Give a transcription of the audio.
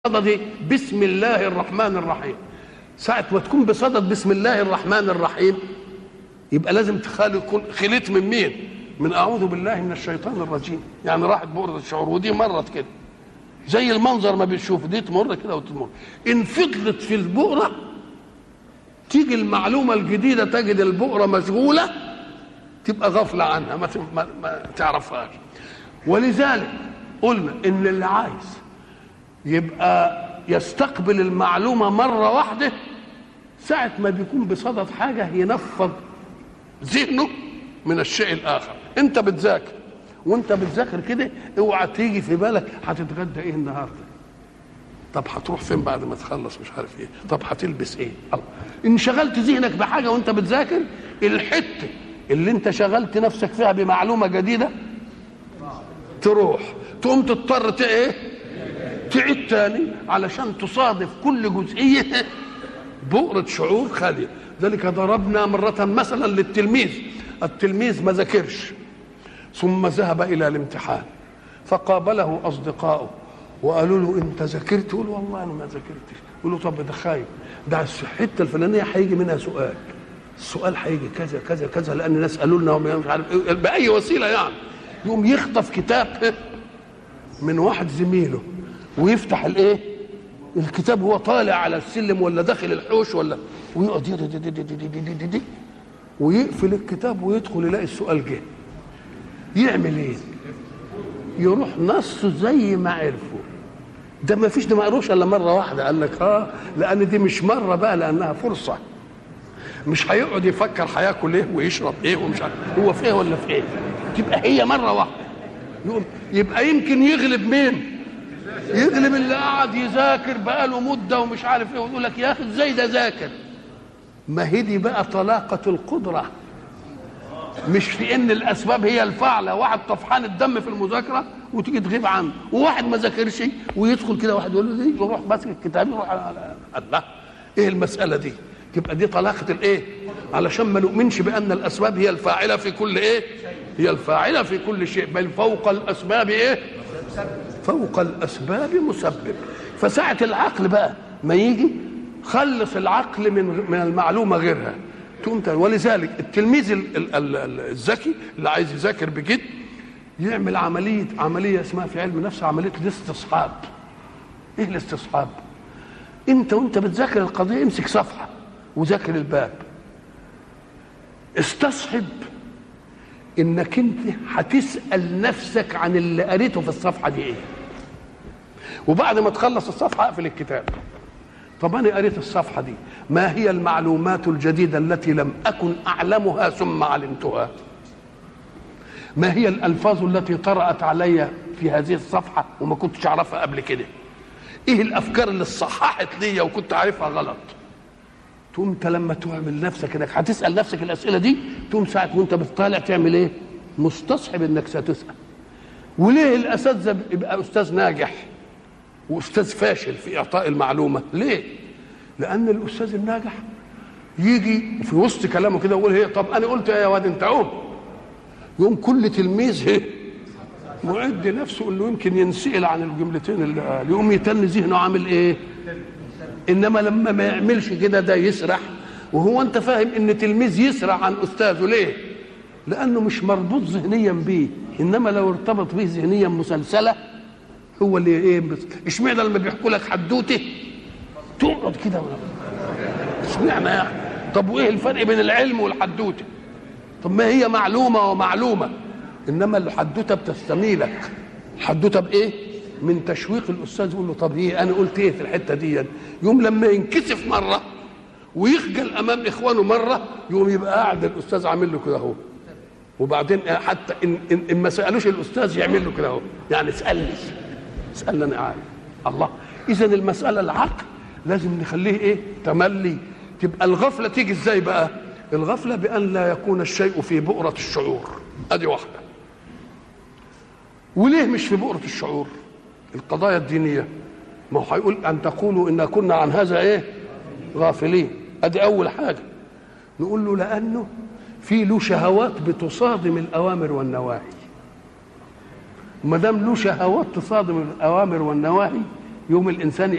بصدد بسم الله الرحمن الرحيم ساعة ما تكون بصدد بسم الله الرحمن الرحيم يبقى لازم تخلي يكون خليت من مين؟ من أعوذ بالله من الشيطان الرجيم يعني راحت بؤرة الشعور ودي مرت كده زي المنظر ما بتشوف دي تمر كده وتمر إن فضلت في البؤرة تيجي المعلومة الجديدة تجد البؤرة مشغولة تبقى غفلة عنها ما, ما, ما تعرفهاش ولذلك قلنا إن اللي عايز يبقى يستقبل المعلومة مرة واحدة ساعة ما بيكون بصدد حاجة ينفض ذهنه من الشيء الآخر أنت بتذاكر وأنت بتذاكر كده اوعى تيجي في بالك هتتغدى إيه النهاردة طب هتروح فين بعد ما تخلص مش عارف ايه طب هتلبس ايه الله انشغلت ذهنك بحاجه وانت بتذاكر الحته اللي انت شغلت نفسك فيها بمعلومه جديده تروح تقوم تضطر ايه تعيد تاني علشان تصادف كل جزئية بؤرة شعور خالية ذلك ضربنا مرة مثلا للتلميذ التلميذ ما ذاكرش ثم ذهب إلى الامتحان فقابله أصدقائه وقالوا له أنت ذاكرت؟ يقول والله أنا ما ذاكرتش يقول له طب ده خايف ده الحتة الفلانية هيجي منها سؤال السؤال هيجي كذا كذا كذا لأن الناس قالوا لنا مش عارف إيه بأي وسيلة يعني يقوم يخطف كتاب من واحد زميله ويفتح الايه الكتاب هو طالع على السلم ولا داخل الحوش ولا ويقعد دي دي دي دي دي دي دي دي ويقفل الكتاب ويدخل يلاقي السؤال جه يعمل ايه يروح نصه زي ما عرفه ده ما فيش ده ما قروش الا مره واحده قال لك اه لان دي مش مره بقى لانها فرصه مش هيقعد يفكر هياكل ايه ويشرب ايه ومش عارف هو في ايه ولا في ايه تبقى هي مره واحده يقوم يبقى يمكن يغلب مين يغلب اللي قعد يذاكر بقاله مده ومش عارف ايه ويقول لك يا اخي ازاي ده ذاكر ما هي دي بقى طلاقه القدره مش في ان الاسباب هي الفاعله واحد طفحان الدم في المذاكره وتيجي تغيب عنه وواحد ما ذاكرش ويدخل كده واحد يقول له دي يروح ماسك الكتاب يروح على الله ايه المساله دي تبقى دي طلاقه الايه علشان ما نؤمنش بان الاسباب هي الفاعله في كل ايه هي الفاعله في كل شيء بل فوق الاسباب ايه فوق الاسباب مسبب فساعه العقل بقى ما يجي خلص العقل من من المعلومه غيرها تقوم ولذلك التلميذ الذكي اللي عايز يذاكر بجد يعمل عمليه عمليه اسمها في علم النفس عمليه الاستصحاب ايه الاستصحاب انت وانت بتذاكر القضيه امسك صفحه وذاكر الباب استصحب انك انت هتسال نفسك عن اللي قريته في الصفحه دي ايه وبعد ما تخلص الصفحه اقفل الكتاب طب انا قريت الصفحه دي ما هي المعلومات الجديده التي لم اكن اعلمها ثم علمتها ما هي الالفاظ التي طرات علي في هذه الصفحه وما كنتش اعرفها قبل كده ايه الافكار اللي صححت ليا وكنت عارفها غلط تقوم انت لما تعمل نفسك انك هتسال نفسك الاسئله دي تقوم ساعه وانت بتطالع تعمل ايه؟ مستصحب انك ستسال. وليه الاساتذه يبقى استاذ ناجح واستاذ فاشل في اعطاء المعلومه؟ ليه؟ لان الاستاذ الناجح يجي في وسط كلامه كده يقول هي طب انا قلت ايه يا واد انت قوم يقوم كل تلميذ هي معد نفسه انه يمكن ينسال عن الجملتين اللي قال يقوم يتن ذهنه عامل ايه؟ انما لما ما يعملش كده ده يسرح وهو انت فاهم ان تلميذ يسرح عن استاذه ليه لانه مش مربوط ذهنيا بيه انما لو ارتبط به ذهنيا مسلسله هو اللي ايه اشمعنى لما بيحكوا لك حدوته تقعد كده اشمعنى يعني طب وايه الفرق بين العلم والحدوته طب ما هي معلومه ومعلومه انما الحدوته بتستميلك الحدوته بايه من تشويق الاستاذ يقول له طب ايه انا قلت ايه في الحته دي يوم لما ينكسف مره ويخجل امام اخوانه مره يقوم يبقى قاعد الاستاذ عامل له كده اهو وبعدين حتى ان, إن, إن ما سالوش الاستاذ يعمل له كده اهو يعني اسالني اسالني انا عارف الله اذا المساله العقل لازم نخليه ايه تملي تبقى الغفله تيجي ازاي بقى الغفله بان لا يكون الشيء في بؤره الشعور ادي واحده وليه مش في بؤره الشعور القضايا الدينية ما هو هيقول أن تقولوا إن كنا عن هذا إيه غافلين أدي أول حاجة نقول له لأنه في له شهوات بتصادم الأوامر والنواهي ما دام له شهوات تصادم الأوامر والنواهي يوم الانسان